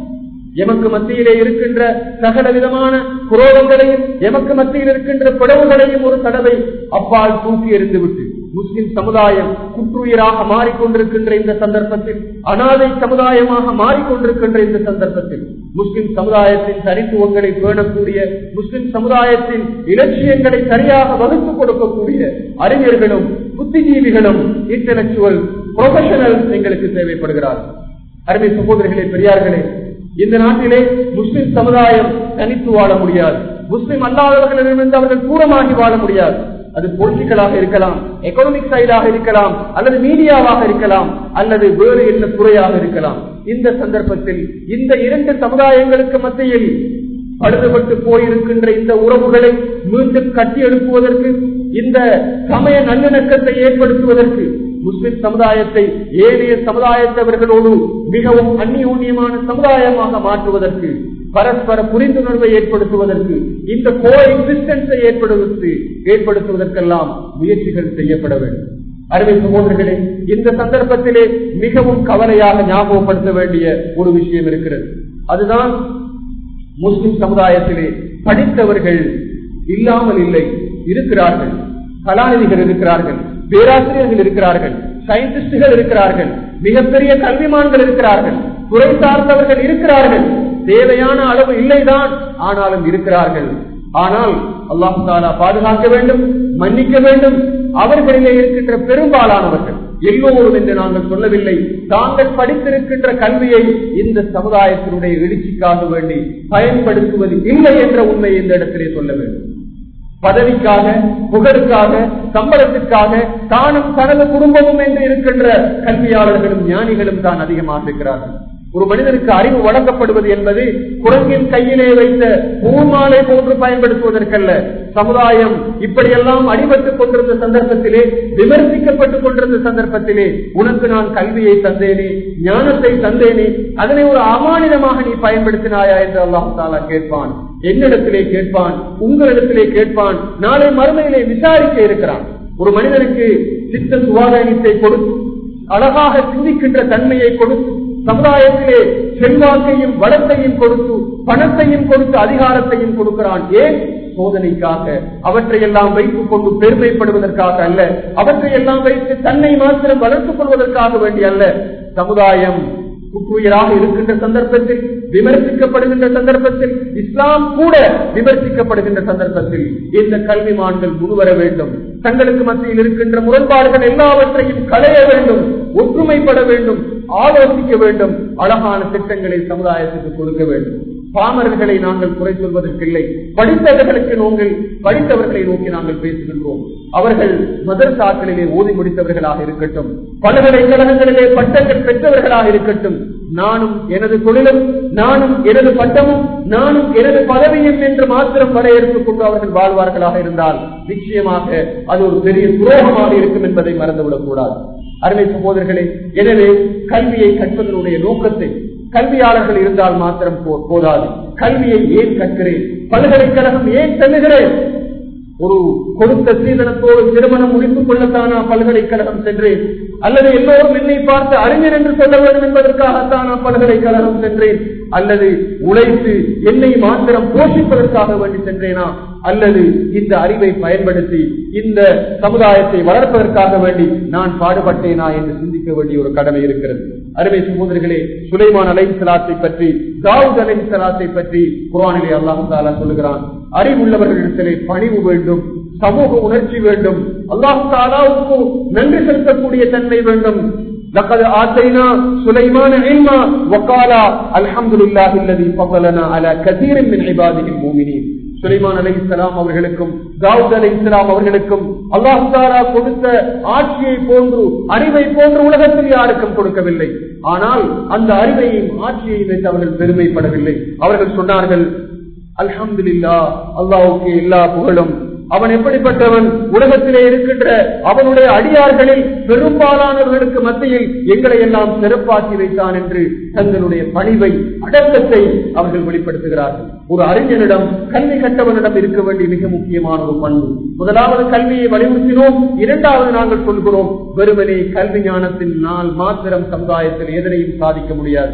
எமக்கு மத்தியிலே இருக்கின்ற சகல விதமான புரோகங்களையும் எமக்கு மத்தியில் இருக்கின்ற பிளவுகளையும் ஒரு தடவை அப்பால் தூக்கி எறிந்துவிட்டு முஸ்லிம் சமுதாயம் குற்றுயிராக மாறிக்கொண்டிருக்கின்ற இந்த சந்தர்ப்பத்தில் அனாதை சமுதாயமாக மாறிக்கொண்டிருக்கின்ற இந்த சந்தர்ப்பத்தில் முஸ்லிம் சமுதாயத்தின் தனித்துவங்களை பேணக்கூடிய முஸ்லிம் சமுதாயத்தின் இலட்சியங்களை சரியாக வகுத்துக் கொடுக்கக்கூடிய அறிஞர்களும் புத்திஜீவிகளும் இன்டலக்சுவல் ப்ரொஃபஷனல் எங்களுக்கு தேவைப்படுகிறார்கள் அருமை சகோதரர்களே பெரியார்களே இந்த நாட்டிலே முஸ்லிம் சமுதாயம் தனித்து வாழ முடியாது முஸ்லிம் அல்லாதவர்களிடமிருந்து அவர்கள் தூரமாகி வாழ முடியாது அது பொலிட்டிக்கலாக இருக்கலாம் எக்கனாமிக் சைடாக இருக்கலாம் அல்லது மீடியாவாக இருக்கலாம் அல்லது வேறு என்ன துறையாக இருக்கலாம் இந்த சந்தர்ப்பத்தில் இந்த இரண்டு சமுதாயங்களுக்கு மத்தியில் பழுதுபட்டு போயிருக்கின்ற இந்த உறவுகளை மீண்டும் கட்டி எழுப்புவதற்கு இந்த சமய நல்லிணக்கத்தை ஏற்படுத்துவதற்கு முஸ்லிம் சமுதாயத்தை ஏனைய சமுதாயத்தவர்களோடு மிகவும் அந்நியோன்யமான சமுதாயமாக மாற்றுவதற்கு பரஸ்பர புரிந்துணர்வை ஏற்படுத்துவதற்கு இந்த கோ எக்ஸிஸ்டன்ஸை ஏற்படுத்தி ஏற்படுத்துவதற்கெல்லாம் முயற்சிகள் செய்யப்பட வேண்டும் அருமை சகோதரர்களே இந்த சந்தர்ப்பத்திலே மிகவும் கவலையாக ஞாபகப்படுத்த வேண்டிய ஒரு விஷயம் இருக்கிறது அதுதான் முஸ்லிம் சமுதாயத்திலே படித்தவர்கள் இல்லாமல் இல்லை இருக்கிறார்கள் கலாநிதிகள் இருக்கிறார்கள் பேராசிரியர்கள் இருக்கிறார்கள் சயின்டிஸ்டுகள் இருக்கிறார்கள் மிகப்பெரிய கல்விமான்கள் இருக்கிறார்கள் துறை சார்ந்தவர்கள் இருக்கிறார்கள் தேவையான அளவு இல்லைதான் ஆனாலும் இருக்கிறார்கள் ஆனால் அல்லாஹு தாலா பாதுகாக்க வேண்டும் மன்னிக்க வேண்டும் அவர்களிலே இருக்கின்ற பெரும்பாலானவர்கள் எல்லோரும் என்று நாங்கள் சொல்லவில்லை தாங்கள் படித்திருக்கின்ற கல்வியை இந்த சமுதாயத்தினுடைய எழுச்சிக்காக வேண்டி பயன்படுத்துவது இல்லை என்ற உண்மையை இந்த இடத்திலே சொல்ல வேண்டும் பதவிக்காக புகழுக்காக சம்பளத்திற்காக தானும் தனது குடும்பமும் என்று இருக்கின்ற கல்வியாளர்களும் ஞானிகளும் தான் அதிகமாக இருக்கிறார்கள் ஒரு மனிதனுக்கு அறிவு வழங்கப்படுவது என்பது குரங்கின் கையிலே வைத்த பூமாலை போன்று பயன்படுத்துவதற்கல்ல சமுதாயம் இப்படியெல்லாம் அடிபட்டுக் கொண்டிருந்த சந்தர்ப்பத்திலே விமர்சிக்கப்பட்டுக் கொண்டிருந்த சந்தர்ப்பத்திலே உனக்கு நான் கல்வியை தந்தேனே ஞானத்தை தந்தேனே அதனை ஒரு அமானிதமாக நீ பயன்படுத்தினாயா என்று அல்லாஹு தாலா கேட்பான் என்னிடத்திலே கேட்பான் உங்களிடத்திலே கேட்பான் நாளை மறுமையிலே விசாரிக்க இருக்கிறான் ஒரு மனிதனுக்கு சித்த சுவாதாரியத்தை கொடுத்து அழகாக சிந்திக்கின்ற தன்மையை கொடுத்து சமுதாயத்திலே செல்வாக்கையும் வளத்தையும் கொடுத்து பணத்தையும் கொடுத்து அதிகாரத்தையும் கொடுக்கிறான் ஏன் சோதனைக்காக அவற்றையெல்லாம் வைத்துக் கொண்டு பெருமைப்படுவதற்காக அல்ல அவற்றையெல்லாம் வைத்து தன்னை மாத்திரம் வளர்த்துக் கொள்வதற்காக வேண்டிய அல்ல சமுதாயம் குற்றுயிராக இருக்கின்ற சந்தர்ப்பத்தில் விமர்சிக்கப்படுகின்ற சந்தர்ப்பத்தில் இஸ்லாம் கூட விமர்சிக்கப்படுகின்ற சந்தர்ப்பத்தில் இந்த கல்விமான்கள் முன்வர வேண்டும் தங்களுக்கு மத்தியில் இருக்கின்ற முரண்பாடுகள் எல்லாவற்றையும் களைய வேண்டும் ஒற்றுமைப்பட வேண்டும் ஆலோசிக்க வேண்டும் அழகான திட்டங்களை சமுதாயத்துக்கு கொடுக்க வேண்டும் பாமரர்களை நாங்கள் குறை சொல்வதற்கில்லை படித்தவர்களுக்கு நாங்கள் படித்தவர்களை நோக்கி நாங்கள் பேசுகின்றோம் அவர்கள் மதரசாக்களிலே ஓதி முடித்தவர்களாக இருக்கட்டும் பல்கலைக்கழகங்களிலே பட்டங்கள் பெற்றவர்களாக இருக்கட்டும் நானும் எனது தொழிலும் நானும் எனது பட்டமும் நானும் எனது பதவியும் என்று மாத்திரம் வரையறுத்துக் கொண்டு அவர்கள் வாழ்வார்களாக இருந்தால் நிச்சயமாக அது ஒரு பெரிய துரோகமாக இருக்கும் என்பதை மறந்துவிடக் கூடாது அருமை சகோதரர்களே எனவே கல்வியை கற்பதனுடைய நோக்கத்தை கல்வியாளர்கள் இருந்தால் மாத்திரம் போதாது கல்வியை ஏன் கற்கிறேன் பல்கலைக்கழகம் ஏன் செல்லுகிறேன் ஒரு கொடுத்த சீதனத்தோடு திருமணம் முடித்துக் கொள்ளத்தானா பல்கலைக்கழகம் சென்றேன் அல்லது எல்லோரும் என்னை பார்த்து அறிஞர் என்று சொல்ல வேண்டும் என்பதற்காகத்தான் நான் பல்கலைக்கழகம் சென்றேன் அல்லது உழைத்து என்னை மாத்திரம் போஷிப்பதற்காக வேண்டி சென்றேனா அல்லது இந்த அறிவை பயன்படுத்தி இந்த சமுதாயத்தை வளர்ப்பதற்காக வேண்டி நான் பாடுபட்டேனா என்று சிந்திக்க வேண்டிய ஒரு கடமை இருக்கிறது அருமை சகோதரிகளே சுலைமான் அலை சலாத்தை பற்றி தாவூத் அலை சலாத்தை பற்றி குரானிலே அல்லாஹு தாலா சொல்லுகிறான் அறிவுள்ளவர்களிடத்திலே பணிவு வேண்டும் சமூக உணர்ச்சி வேண்டும் அல்லாஹு தாலாவுக்கு நன்றி செலுத்தக்கூடிய தன்மை வேண்டும் لقد آتينا سليمان علما وقال الحمد لله الذي فضلنا على كثير من عباده المؤمنين சுலைமான் அலை இஸ்லாம் அவர்களுக்கும் தாவூத் அலை இஸ்லாம் அவர்களுக்கும் அல்லாஹு தாரா கொடுத்த ஆட்சியை போன்று அறிவை போன்று உலகத்தில் யாருக்கும் கொடுக்கவில்லை ஆனால் அந்த அறிவையும் ஆட்சியையும் வைத்து அவர்கள் பெருமைப்படவில்லை அவர்கள் சொன்னார்கள் அல்ஹம்துலில்லா அல்லாவுக்கு எல்லா புகழும் அவன் எப்படிப்பட்டவன் உலகத்திலே இருக்கின்ற அவனுடைய அடியார்களில் பெரும்பாலானவர்களுக்கு மத்தியில் எங்களை எல்லாம் சிறப்பாக்கி வைத்தான் என்று தங்களுடைய பணிவை அடக்கத்தை அவர்கள் வெளிப்படுத்துகிறார்கள் ஒரு அறிஞனிடம் கல்வி கட்டவனிடம் இருக்க வேண்டிய மிக முக்கியமான ஒரு பண்பு முதலாவது கல்வியை வலியுறுத்தினோம் இரண்டாவது நாங்கள் சொல்கிறோம் வெறுமனே கல்வி ஞானத்தின் நாள் மாத்திரம் சமுதாயத்தில் எதனையும் சாதிக்க முடியாது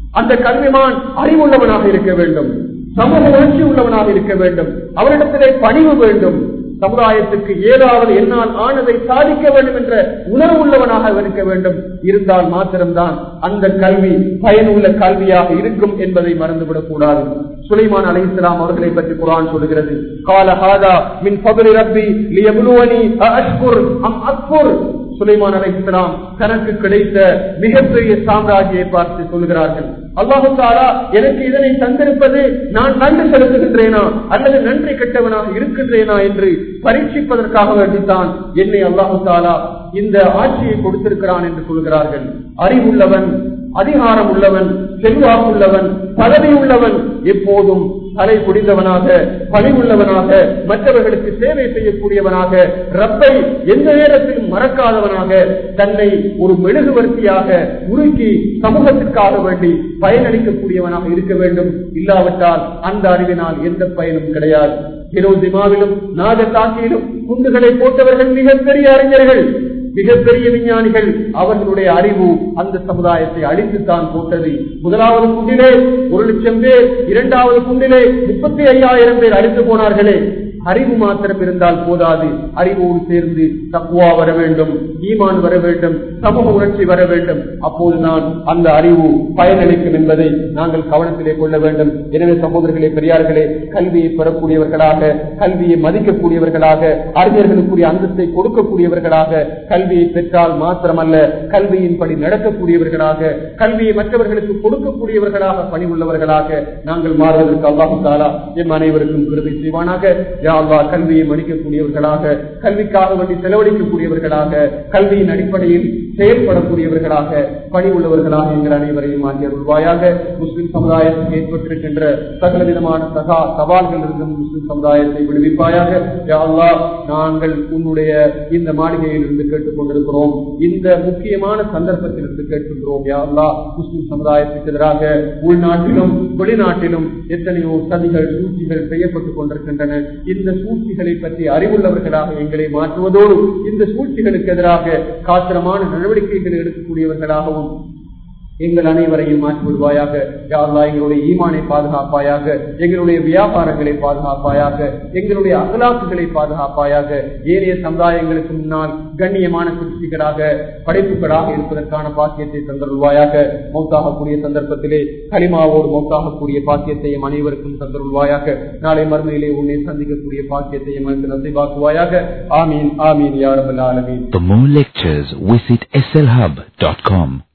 அந்த கல்விமான் அறிவுள்ளவனாக இருக்க வேண்டும் சமூக உணர்ச்சி உள்ளவனாக இருக்க வேண்டும் அவரிடத்திலே பணிவு வேண்டும் சமுதாயத்துக்கு ஏதாவது என்னால் ஆனதை சாதிக்க வேண்டும் என்ற உணர்வுள்ளவனாக இருக்க வேண்டும் இருந்தால் மாத்திரம்தான் அந்த கல்வி பயனுள்ள கல்வியாக இருக்கும் என்பதை மறந்துவிடக் கூடாது சுலைமான் அலி இஸ்லாம் அவர்களை பற்றி குரான் சொல்லுகிறது கால ஹாதா மின் பகலி ரப்பி லியபுலுவனி அஷ்குர் அம் அக்புர் சுலைமான் அலை இஸ்லாம் தனக்கு கிடைத்த மிகப்பெரிய சாம்ராஜ்யை பார்த்து சொல்கிறார்கள் அல்லாஹு தாலா எனக்கு இதனை தந்திருப்பது நான் நன்றி செலுத்துகின்றேனா அல்லது நன்றி கெட்டவனாக இருக்கின்றேனா என்று பரீட்சிப்பதற்காக வேண்டித்தான் என்னை அல்லாஹு தாலா இந்த ஆட்சியை கொடுத்திருக்கிறான் என்று சொல்கிறார்கள் அறிவுள்ளவன் அதிகாரம் உள்ளவன் செல்வாக்குள்ளவன் பதவி உள்ளவன் எப்போதும் தலை குடிந்தவனாக பணிவுள்ளவனாக மற்றவர்களுக்கு சேவை செய்யக்கூடியவனாக ரப்பை எந்த நேரத்திலும் மறக்காதவனாக தன்னை ஒரு மெழுகுவர்த்தியாக உருக்கி சமூகத்திற்காக வேண்டி பயனளிக்கக்கூடியவனாக இருக்க வேண்டும் இல்லாவிட்டால் அந்த அறிவினால் எந்த பயனும் கிடையாது ஹிரோசிமாவிலும் நாகத்தாக்கியிலும் குண்டுகளை போட்டவர்கள் மிகப்பெரிய அறிஞர்கள் மிகப்பெரிய விஞ்ஞானிகள் அவர்களுடைய அறிவு அந்த சமுதாயத்தை அழித்துத்தான் போட்டது முதலாவது குண்டிலே ஒரு லட்சம் பேர் இரண்டாவது குண்டிலே முப்பத்தி ஐயாயிரம் பேர் அழித்து போனார்களே அறிவு மாத்திரம் இருந்தால் போதாது அறிவோடு சேர்ந்து தக்குவா வர வேண்டும் ஈமான் வர வேண்டும் சமூக உணர்ச்சி வர வேண்டும் அப்போதுதான் அந்த அறிவு பயனளிக்கும் என்பதை நாங்கள் கவனத்திலே கொள்ள வேண்டும் எனவே சகோதரர்களே பெரியார்களே கல்வியை பெறக்கூடியவர்களாக கல்வியை மதிக்கக்கூடியவர்களாக அறிஞர்களுக்குரிய அந்தஸ்தை கொடுக்கக்கூடியவர்களாக கல்வியை பெற்றால் மாத்திரமல்ல கல்வியின்படி நடக்கக்கூடியவர்களாக கல்வியை மற்றவர்களுக்கு கொடுக்கக்கூடியவர்களாக பணிவுள்ளவர்களாக நாங்கள் மாறுவதற்கு அல்லாஹு தாலா எம் அனைவருக்கும் விருதை செய்வானாக யாழ்லா கல்வியை மதிக்கக்கூடியவர்களாக கல்விக்காக வேண்டி செலவழிக்கக்கூடியவர்களாக கல்வியின் அடிப்படையில் செயல்படக்கூடியவர்களாக பணி உள்ளவர்களாக எங்கள் அனைவரையும் ஆகியருள்வாயாக முஸ்லிம் சமுதாயத்துக்கு ஏற்பட்டிருக்கின்ற சகல விதமான சகா சவால்கள் இருந்தும் முஸ்லிம் சமுதாயத்தை விடுவிப்பாயாக யாழ்லா நாங்கள் உன்னுடைய இந்த மாளிகையில் இருந்து கேட்டுக் கொண்டிருக்கிறோம் இந்த முக்கியமான சந்தர்ப்பத்தில் இருந்து கேட்கின்றோம் யாழ்லா முஸ்லிம் சமுதாயத்துக்கு எதிராக உள்நாட்டிலும் வெளிநாட்டிலும் எத்தனையோ சதிகள் சூழ்ச்சிகள் செய்யப்பட்டுக் கொண்டிருக்கின்றன இந்த சூழ்ச்சிகளை பற்றி அறிவுள்ளவர்களாக எங்களை மாற்றுவதோடு இந்த சூழ்ச்சிகளுக்கு எதிராக காத்திரமான நடவடிக்கைகளை எடுக்கக்கூடியவர்களாகவும் எங்கள் அனைவரையும் மாற்றி விடுவாயாக யாழ்லா எங்களுடைய ஈமானை பாதுகாப்பாயாக எங்களுடைய வியாபாரங்களை பாதுகாப்பாயாக எங்களுடைய அகலாக்குகளை பாதுகாப்பாயாக ஏனைய சமுதாயங்களுக்கு முன்னால் கண்ணியமான சிருஷ்டிகளாக படைப்புகளாக இருப்பதற்கான பாக்கியத்தை தந்தருள்வாயாக மௌத்தாகக்கூடிய சந்தர்ப்பத்திலே களிமாவோடு மௌத்தாகக்கூடிய பாக்கியத்தையும் அனைவருக்கும் தந்தருள்வாயாக நாளை மறுமையிலே உன்னை சந்திக்கக்கூடிய பாக்கியத்தையும் எனக்கு நசைவாக்குவாயாக ஆமீன் ஆமீன் யாரபல் ஆலமீன் For more lectures, visit slhub.com.